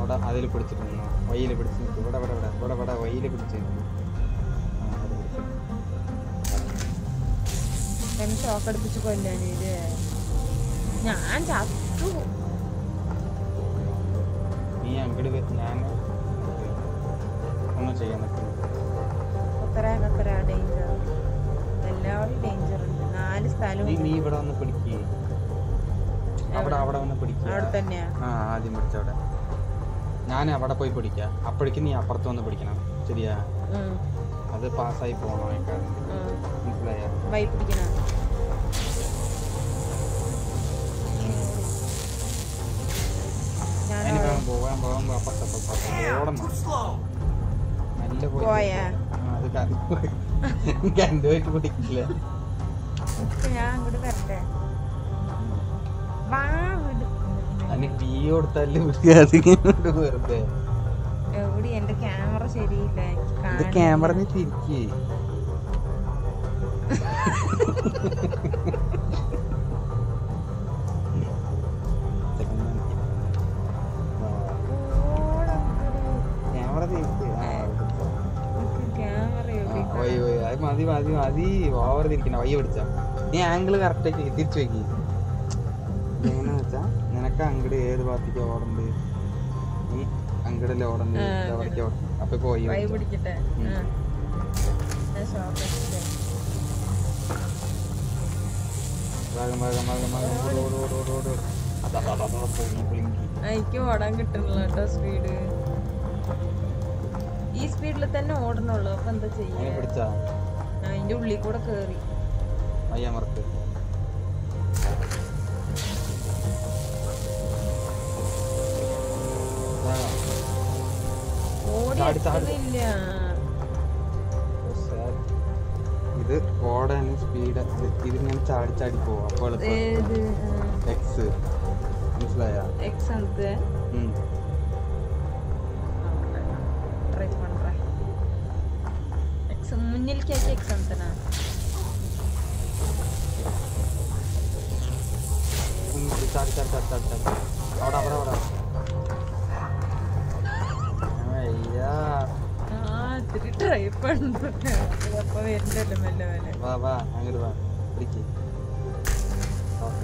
അവിടെ അതിൽ പിടിച്ചിട്ട് നിന്നു വയ്യിൽ പിടിച്ച് നിൽക്കും ഇവിടെ ഇവിടെ ഇവിടെ ഇവിടെ ഇവിടെ വയ്യിൽ പിടിച്ച് നിൽക്കും ആ, അവിടെ പിടിച്ച് നിൽക്കും. എന്നെ ഷോക്ക് അടുപ്പിച്ച് കൊല്ലാനില്ലേ ഞാൻ ചത്തു നീ അങ്ങോട്ട് വെ- ഞാൻ ഒന്നും ചെയ്യാൻ നിൽക്കുന്നു കത്തറ കത്തറ ഡേഞ്ചർ എല്ലാവരും ഡേഞ്ചർ ഉണ്ട് നാല് സ്ഥലവും നീ നീ ഇവിടെ വന്ന് പിടിക്കേ അവിടെ അവിടെ വന്ന് പിടിക്കുക അവിടെ തന്നെയാ ആ ആദ്യം പിടിച്ചവിടെ ഞാൻ അവിടെ പോയി പിടിക്കാം അപ്പോഴേക്കും നീ അപ്പുറത്ത് വന്ന് പിടിക്കണം ശരിയാ ഉം, അത് പാസ്സായി പോകണം ഏക്കാളും ഉം. മനസ്സിലായോ വൈ പിടിക്കണ ഞാൻ അതിന് വേഗം പോകാൻ പോകാൻ അപ്പുറത്ത് അപ്പുറത്ത് അപ്പുറത്ത് ഓടണം നല്ല പോയി പോയാ? ആ, അത് കണ്ടുപോയിട്ട് പിടിക്കില്ല ഇപ്പൊ ഞാൻ അങ്ങോട്ട് വരട്ടെ വാ വിട് അതിന് തീ കൊടുത്താലും വിടുക വെറുതെ എവിടെ എന്റെ ക്യാമറ ശരിയില്ല എനിക്ക് ഇത് കാണില്ല. ക്യാമറ തിരിക്കേ ഓടാ അങ്ങോട്ട്. ക്യാമറ തിരിക്കേ ആ എനിക്ക് ക്യാമറ എവിടെ വൈ വൈ അത് മതി മതി മതി ഓവർ തിരിക്കണ വയ്യ പിടിച്ച നീ ആംഗിൾ കറക്റ്റ് ആക്കി തിരിച്ചു വെക്കി എങ്ങനെയാന്ന് വെച്ചാ നിനക്ക് അങ്ങട് ഏത് ഭാഗത്തേക്ക് ഓടണ്ട് നീ അങ്ങടല്ലേ ഓടണ്ട് ആ, എവിടേക്ക് ഓടണ്ട് അപ്പൊ ഇപ്പൊ വയ്യ വൈ പിടിച്ചോ. പിടിക്കട്ടെ ഉം. ആ. ഞാൻ ഷോക്ക് അടിച്ചിട്ടേ. വേഗം വേഗം വേഗം വേഗം ഓട് ഓട് ഓട് ഓട് ഓട് ഓട്. അതാ അതാ, അതാ, അതാ, പൊങ്ങി, പൊങ്ങി. ആ, എനിക്ക് ഓടാൻ കിട്ടണില്ല കേട്ടോ സ്പീഡ് ഈ സ്പീഡിൽ തന്നെ ഓടണുള്ളൂ അപ്പൊ എന്താ അതിനെ ചെയ്യാ പിടിച്ചാ ഞാൻ അതിന്റെ ഉള്ളിൽ കൂടെ കേറി വയ്യമർക്ക് ഓടി ചാടി, ചാടി. എത്തുന്നില്ല ഇത് ഓടാൻ സ്പീഡ് ഇതിങ്ങനെ ചാടി ചാടി പോവും അപ്പോൾ ഏത് എക്സ് മനസ്സിലായ എക്സ് അനത്ത് ട്രൈ പண்றேன் എക്സ് മുന്നിലേക്ക് ആക്കി എക്സ് അനത്തനാ ചാടി ചാടി ചാടി ചാടി ചാടി അവിടെ അവിടെ അവിടെ അയ്യാ ആ ഇത്തിരി ട്രൈ പண்றேன் അപ്പൊ വരുന്നുണ്ടല്ലോ മെല്ലെ മെല്ലെ വാ വാ അങ്ങോട്ട് വാ പിടിക്ക് ഓക്കെ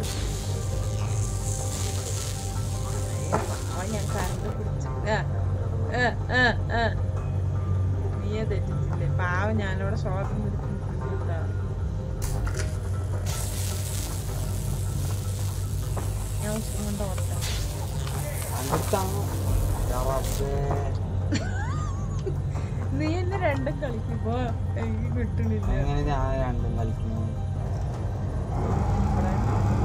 അവൻ ഞാൻ കറണ്ട് പിടിച്ചു ആ, ആ, ആ, ആ. നീയെ തെറ്റിച്ചില്ലേ പാവം ഞാനവിടെ ശ്വാസം പിടിച്ചിട്ടാ ഞാൻ ഉസ്സും കൊണ്ട് ഓർത്താ അങ്ങോട്ടാണ് നീ എന്നെ രണ്ടും കളിക്കുമ്പോ എനിക്ക് കിട്ടണില്ല അങ്ങനെ ഞാൻ രണ്ടും കളിക്കുന്നു ഇവിടെ.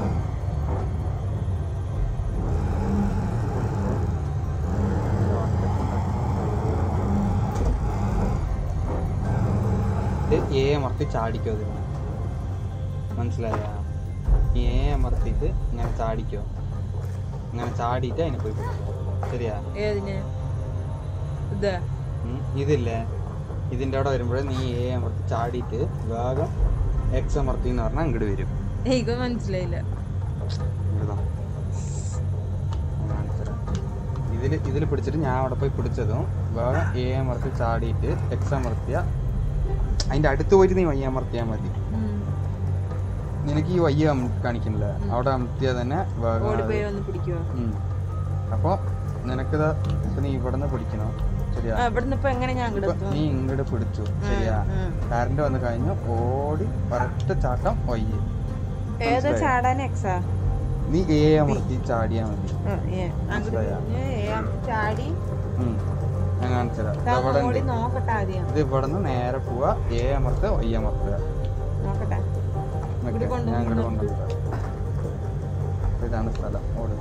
ഇത് എ അമർത്തി ചാടിക്കോ അതിന് മനസ്സിലായ എ അമർത്തിയിട്ട് ഇങ്ങനെ ചാടിക്കോ ഇങ്ങനെ ചാടിയിട്ട് അതിനെ പോയി പിടിച്ചോ ശരിയാ ഏതിന് ഇതാ ഉം. ഇതില്ലേ ഇതിൻ്റെ അവിടെ വരുമ്പോഴേ നീ എ അമർത്തി ചാടിയിട്ട് വേഗം എക്സ് അമർത്തി എന്ന് പറഞ്ഞാൽ അങ്ങോട്ട് വരും എനിക്ക് മനസ്സിലായില്ല ഇങ്ങോട്ട് താ. ഞാൻ കാണിച്ചുതരാം. ഇതില് ഇതിൽ പിടിച്ചിട്ട് ഞാൻ അവിടെ പോയി പിടിച്ചതും വേഗം എ അമർത്തി ചാടിയിട്ട് എക്സ് അമർത്തിയ അതിന്റെ അടുത്ത് പോയിട്ട് നീ വയ്യ അമർത്തിയാൽ മതി ഉം. നിനക്ക് ഈ വയ്യ അം- കാണിക്കുന്നില്ല അവിടെ അമർത്തിയാൽ തന്നെ വേഗം അത് ഓടിപ്പോയി വന്ന് പിടിക്കുവോ ഉം. അപ്പൊ നിനക്കിത് ഇപ്പൊ നീ ഇവിടെ നിന്ന് പിടിക്കണം ശരിയാ ആ, ഇവിടുന്ന് ഇപ്പൊ എങ്ങനെ ഞാൻ അങ്ങോട്ട് ഇപ്പൊ എത്തും നീ ഇങ്ങോട്ട് പിടിച്ചു ശരിയാ ഉം. കറണ്ട് വന്ന് കഴിഞ്ഞു ഓടി ഒരൊറ്റ ചാട്ടം വയ്യ ഏതാ മനസ്സിലായോ? ചാടാൻ എക്സാ നീ എ അമർത്തി ചാടിയാ മതി മനസ്സിലായോ? ചാടി ഉം. ഞാൻ കാണിച്ചുതരാം ദാ ഇത് ഇവിടെ ഓടി ഉണ്ട്. നോക്കട്ടെ ആദ്യം ഇത് ഇവിടെ നിന്ന് നേരെ പോവാ എ അമർത്തുക വൈ അമർത്തുക നോക്കട്ടെ നിക്ക്. ഇവിടെ കൊണ്ടുവന്ന് ഞാൻ ഇങ്ങോട്ട് നിർത്ത്. കൊണ്ടുവരാം ഇതാണ് സ്ഥലം ഓട്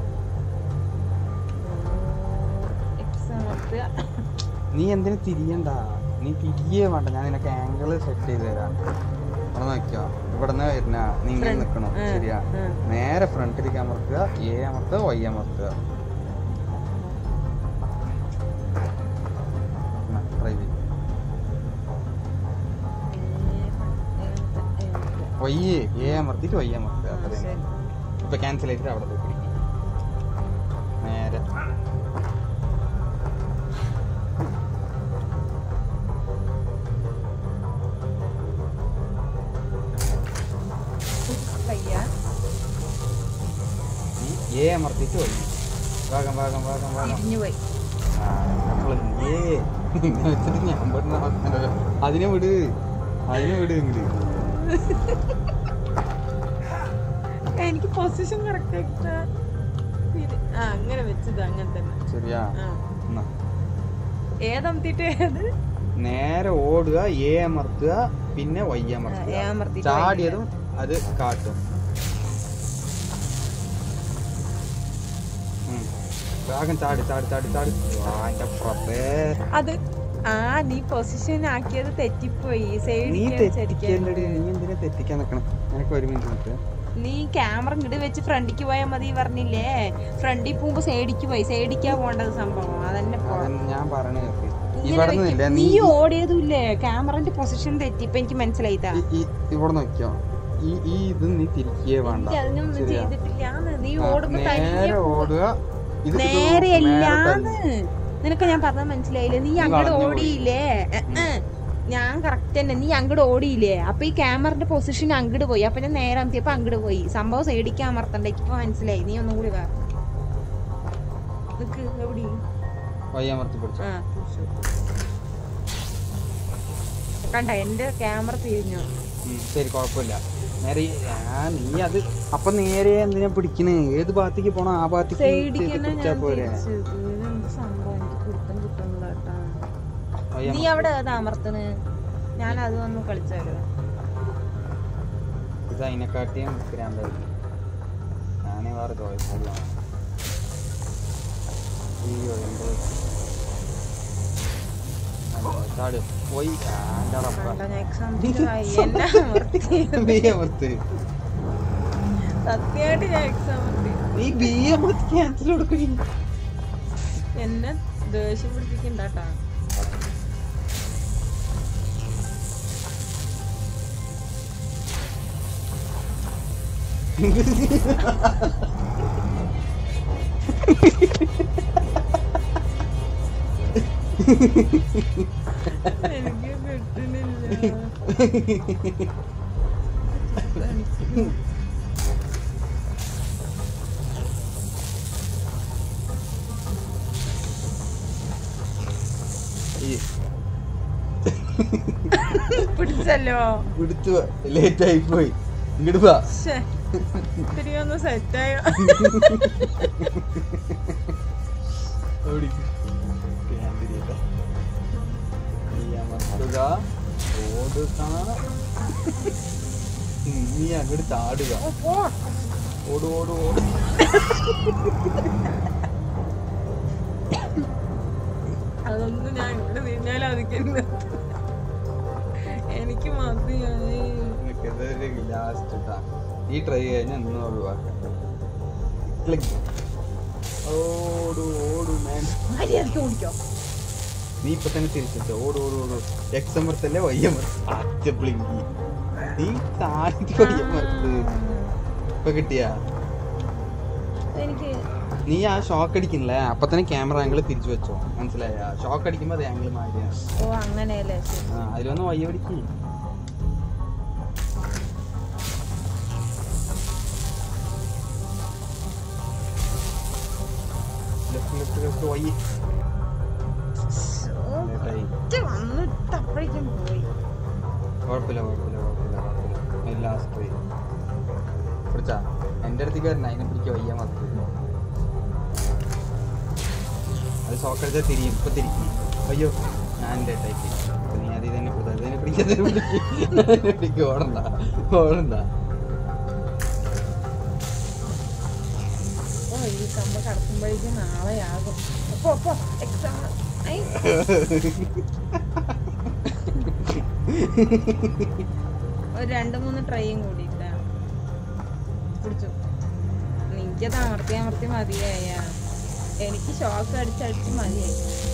എക്സ് അമർത്തുക നീ എന്തിനു തിരിയണ്ട നീ തിരിയേ വേണ്ട ഞാൻ നിനക്ക് ആംഗിൾ സെറ്റ് ചെയ്ത് തരാം അവിടെ നോക്കിയോ ഇവിടെ നിന്ന് വരുന്ന നീ ഇങ്ങനെ Front. നിൽക്കണം ഉം, ശരിയാ ഉം. നേരെ ഫ്രണ്ടിലേക്ക് അമർത്തുക എ അമർത്തുക വൈ അമർത്തുക ട്രൈ ചെയ്യും വൈ എ അമർത്തിയിട്ട് വൈ അമർത്തുക ആ, അത്രയും ശരി. ഇപ്പൊ ക്യാൻസൽ ചെയ്തിട്ട് അവിടെ പോയി പിടിക്കും നേരെ അമർത്തിയിട്ട് പോയി വേഗം വേഗം വേഗം വേഗം തിരിഞ്ഞു പോയി ആ, നമ്മള് ഏ ഇങ്ങനെ വെച്ചിട്ട് ഞാൻ പറഞ്ഞ അവസ്ഥ അതിനെ വിട് അതിനെ വിട് ഇങ്ങട് എനിക്ക് പൊസിഷൻ കറക്റ്റ് ആക്കിട്ടാ തിരി- ആ അങ്ങനെ വെച്ചത് അങ്ങനെ തന്നെ ശരിയാ ആ എന്നാ. ഏതമത്തിട്ട് ഏത് നേരെ ഓടുക എ അമർത്തുക പിന്നെ വൈ ആ, അമർത്തുക A അമർത്തിയിട്ട് ചാടിയതും അത് കാട്ടും ഉം. വേഗം ചാടി ചാടി ചാടി ചാടി വാ, എന്റെ പ്രഭേ. അത് ആ നീ പൊസിഷൻ ആക്കിയത് തെറ്റിപ്പോയി നീ സൈഡിൽ തെറ്റിക്കേണ്ടടി നീ എന്തിനാ തെറ്റിക്കാൻ നിക്കണം നിനക്ക് ഒരു മിനിറ്റ് നിൽക്ക് നീ ക്യാമറ ഇങ്ങോട്ട് വെച്ച് ഫ്രണ്ടിക്ക് പോയാൽ മതി പറഞ്ഞില്ലേ ഫ്രണ്ടിൽ പോകുമ്പോ സൈഡിക്ക് പോയി സൈഡിക്കാ പോണ്ടത് സംഭവം അതന്നെ പോ അവൻ ഞാൻ പറഞ്ഞ കേക്ക് ഇങ്ങനെ ഇവിടെ വെക്ക്. നിന്നില്ല നീ നീ ഓടിയതുമില്ലേ ക്യാമറന്റെ പൊസിഷൻ തെറ്റി ഇപ്പൊ എനിക്ക് മനസ്സിലായിതാ ഈ- ഈ- ഇവിടെ നോക്കിയോ ഈ ഈ ഇത് നീ തിരിക്കേ വേണ്ട എനിക്ക് അതിനൊന്നും ശരിയാ. ചെയ്തിട്ടില്ലാന്ന് നീ ആ, ഓടുമ്പോ തനിയെ നേരെ പോ. ഓടുക ഇത് ഇത് നേരെ നേരെ അല്ലാന്ന് തന്നെ. നിനക്ക് ഞാൻ പറഞ്ഞത് മനസ്സിലായില്ലേ നീ നീ അങ്ങോട്ട് വളഞ്ഞു പോയി. ഓടിയില്ലേ എ, എ. ഞാൻ കറക്റ്റ് തന്നെ നീ അങ്ങോട്ട് ഓടിയില്ലേ അപ്പൊ ഈ ക്യാമറന്റെ പൊസിഷൻ അങ്ങോട്ട് പോയി അപ്പൊ ഞാൻ നേരെ അമർത്തിയപ്പോ അങ്ങോട്ട് പോയി സംഭവം സൈഡിക്ക് അമർത്തണ്ട ഇപ്പൊ മനസ്സിലായി നീ ഒന്നും കൂടി വാ നിക്ക് എവിടെ വൈ അമർത്തി പിടിച്ചോ ആ കണ്ട എന്റെ ക്യാമറ തിരിഞ്ഞു ഉം, ശരി കുഴപ്പമില്ല നേരെ ഈ- ആ നീ അത് അപ്പൊ നേരെ എന്തിനാ പിടിക്കണേ ഏത് ഭാഗത്തേക്ക് പോണോ ആ ഭാഗത്തേക്ക് സൈഡിക്ക് ചെയ്ത് തന്നെ പിടിച്ചാ ഞാൻ പോരെ തിരിച്ചത് ഇതെന്ത് സംഭവം എനിക്ക് പിടുത്തം കിട്ടുന്നില്ല കേട്ടാ വൈ നീ അമർത്തി. അവിടെ ഏതാ അമർത്തണ് ഞാൻ അത് വന്ന് കളിച്ചാലോ ഇത് അതിനെക്കാട്ടിയും ഭ്രാന്തായിരിക്കും ഞാനേ വേറെ ചോയ്സല്ല അയ്യോ എന്തോ ചാട് പോയി ആൻ്റെ റബ്ബ. കണ്ട ഞാൻ എക്സാം എന്നെ അമർത്തി ബി അമർത്ത് സത്യമായിട്ട് ഞാൻ എക്സാം അമർത്തി നീ ബി അമർത്ത് ക്യാൻസൽ കൊടുക്കണി എന്നെ ദേഷ്യം പിടിപ്പിക്കണ്ടാട്ടാ എനിക്ക് കിട്ടുന്നില്ല ഈ പിടിച്ചല്ലോ പിടിച്ചു ലേറ്റ് ആയി പോയി ഇങ്ങോട്ട് വാ ശ്ശെ. ഇത്തിരി ഒന്ന് സെറ്റായോ ഓടിക്ക്. ഞാൻ തിരിയട്ടെ. നീ അമർത്തുക ഓടുക ഉം, നീ അങ്ങോട്ട് ചാടുക ഓട് ഓട് ഓട് അതൊന്നും ഞാൻ ഇവിടെ തിരിഞ്ഞാലും അതിക്കുന്നു എനിക്ക് മതിയായി ലാസ്റ്റ് ഇട്ടാ ഈ ട്രൈ കഴിഞ്ഞാൽ ഒന്നും ഒഴിവാക്കാം ക്ലിക്ക് ഓടു ഓടു മാൻ മര്യാദക്ക് ഓടിക്കോ നീ ഇപ്പൊ തന്നെ തിരിച്ചു ഓട് ഓട് ഓട് എക്സ് അമർത്തല്ലേ വൈ അമർത്ത് ബ്ലിങ്കി നീ താഴ്ത്തി വൈ അമർത്ത് ഇപ്പൊ കിട്ടിയാ എനിക്ക് നീ ആ ഷോക്ക് അടിക്കുന്നില്ലേ അപ്പൊ തന്നെ ക്യാമറ ആംഗിൾ തിരിച്ചു വെച്ചോ മനസ്സിലായ ഷോക്ക് അടിക്കുമ്പോ അത് ആംഗിൾ മാറിയാണ് ഓ അങ്ങനെയല്ലേ ശരി ആ അതിലൊന്ന് വയ്യ പിടിക്ക് ലെഫ്റ്റ് ലെഫ്റ്റ് ലെഫ്റ്റ് വയ്യ ലേറ്റായി ഒറ്റ വന്നിട്ട് അപ്പോഴേക്കും പോയി കുഴപ്പമില്ല കുഴപ്പമില്ല കുഴപ്പമില്ല കുഴപ്പമില്ല ലാസ്റ്റ് പോയി പിടിച്ചാ എൻ്റെ അടുത്തേക്ക് വരണ അതിനെ പിടിക്കുക വയ്യ മറക്കും അത് ഷോക്കടിച്ചാൽ തിരിയും ഇപ്പൊ തിരിക്കും അയ്യോ ഞാൻ എൻ്റെ ടൈപ്പ് അപ്പൊ നീ അതിൽ തന്നെ പിടിച്ച അതിനെ പിടിക്കാതെ പിടിക്കും പിടിക്കും ഓടണ്ട ഓടണ്ട ഓ ഈ കമ്പ കടക്കുമ്പോഴേക്കും നാളെ ആകും അപ്പൊ അപ്പൊ എക്സാം ഒരു രണ്ട് മൂന്ന് ട്രൈയും കൂടിയിട്ടാ പിടിച്ചു എനിക്കത് അമർത്തി അമർത്തി മതിയായ എനിക്ക് ഷോക്ക് അടിച്ചടിച്ച് മതിയായി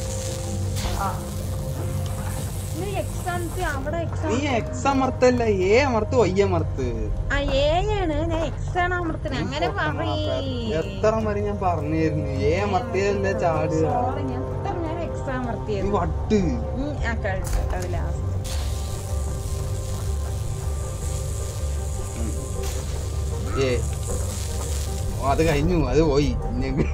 നീ എക്സാമത്തെ അവിടെ എക്സാം നീ എക്സ് അമർത്തല്ല എ അമർത്ത് വൈ അമർത്ത് ആ ഏയാണ് ഞാൻ എക്സ് ആണ് അമർത്തുന്നത് അങ്ങനെ പറയേ എത്ര വരെ ഞാൻ പറഞ്ഞിരുന്നു എ അമർത്തിയല്ലേ ചാടുക Sorry, ഞാൻ എത്ര നേരം എക്സ് നീ അമർത്തിയത് വട്ട് ഉം, ആ കഴിഞ്ഞു അത് ലാസ്റ്റ് ഏ അത് കഴിഞ്ഞു അത് പോയി ഇനി-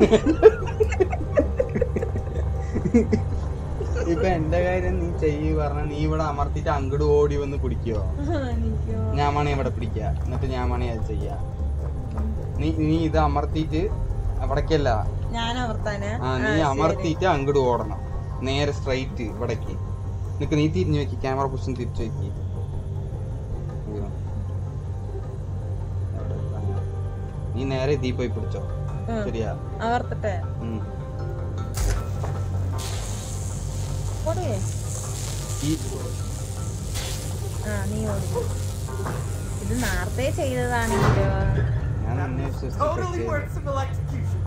ഇപ്പൊ എന്റെ കാര്യം നീ ചെയ്യ് പറഞ്ഞ നീ ഇവിടെ അമർത്തിട്ട് അങ്ങോട്ട് ഓടി വന്ന് പിടിക്കോ എനിക്കോ ഞാൻ വേണേ ഇവിടെ പിടിക്കുക എന്നിട്ട് ഞാൻ വേണേ അത് ചെയ്യാ നീ നീ ഇത് അമർത്തിയിട്ട് അവിടേക്കല്ല ഞാൻ അമർത്താന് ആ നീ അമർത്തിയിട്ട് അങ്ങോട്ട് ഓടണം നേരെ സ്ട്രൈറ്റ് ഇവിടേക്ക് നിനക്ക് നീ തിരിഞ്ഞു വെക്കി ക്യാമറ പൊസിഷൻ തിരിച്ചു വെക്കി അയ്യോ. നീ നേരെ ഇതീ പോയി പിടിച്ചോ ശരിയാ അമർത്തട്ടെ ഉം. ഓടേ ഈ ആ നീ ഓടി ഇത് നേരത്തെ ചെയ്തതാണെങ്കിലോ ഞാൻ അന്വേഷിച്ചു Totally worth some electrocution.